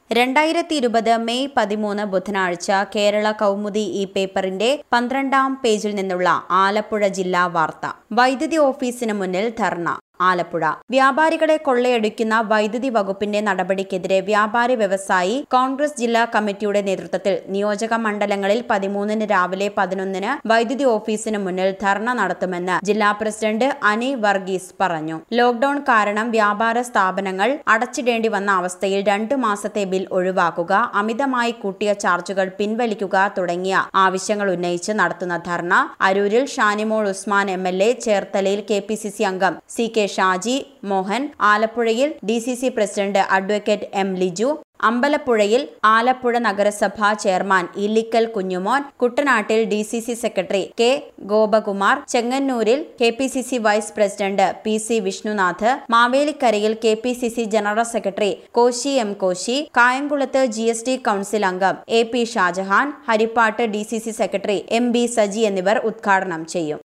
രണ്ടായിരത്തി ഇരുപത് മെയ് പതിമൂന്ന് ബുധനാഴ്ച കേരള കൗമുദി ഈ പേപ്പറിന്റെ പന്ത്രണ്ടാം പേജിൽ നിന്നുള്ള ആലപ്പുഴ ജില്ലാ വാർത്ത വൈദ്യുതി ഓഫീസിന് മുന്നിൽ ധർണ ആലപ്പുഴ വ്യാപാരികളെ കൊള്ളയടിക്കുന്ന വൈദ്യുതി വകുപ്പിന്റെ നടപടിക്കെതിരെ വ്യാപാരി വ്യവസായി കോൺഗ്രസ് ജില്ലാ കമ്മിറ്റിയുടെ നേതൃത്വത്തിൽ നിയോജക മണ്ഡലങ്ങളിൽ പതിമൂന്നിന് രാവിലെ പതിനൊന്നിന് വൈദ്യുതി ഓഫീസിന് മുന്നിൽ ധർണ നടത്തുമെന്ന് ജില്ലാ പ്രസിഡന്റ് അനി വർഗീസ് പറഞ്ഞു ലോക്ഡൌൺ കാരണം വ്യാപാര സ്ഥാപനങ്ങൾ അടച്ചിടേണ്ടി വന്ന അവസ്ഥയിൽ രണ്ടു മാസത്തെ ബിൽ ഒഴിവാക്കുക അമിതമായി കൂട്ടിയ ചാർജുകൾ പിൻവലിക്കുക തുടങ്ങിയ ആവശ്യങ്ങൾ ഉന്നയിച്ച് നടത്തുന്ന ധർണ അരൂരിൽ Shanimol Usman M L A ചേർത്തലയിൽ കെ പി സി സി അംഗം സി കെ ഷാജി മോഹൻ ആലപ്പുഴയിൽ D C C president advocate M Liju അമ്പലപ്പുഴയിൽ ആലപ്പുഴ നഗരസഭ ചെയർമാൻ ഇല്ലിക്കൽ കുഞ്ഞുമോൻ കുട്ടനാട്ടിൽ D C C secretary K Gopakumar ചെങ്ങന്നൂരിൽ K P C C vice president P C Vishnunath മാവേലിക്കരയിൽ K P C C general secretary Koshy M Koshy കായംകുളത്ത് G S T council അംഗം A P Shajahan ഹരിപ്പാട്ട് D C C secretary M B Saji എന്നിവർ ഉദ്ഘാടനം ചെയ്യും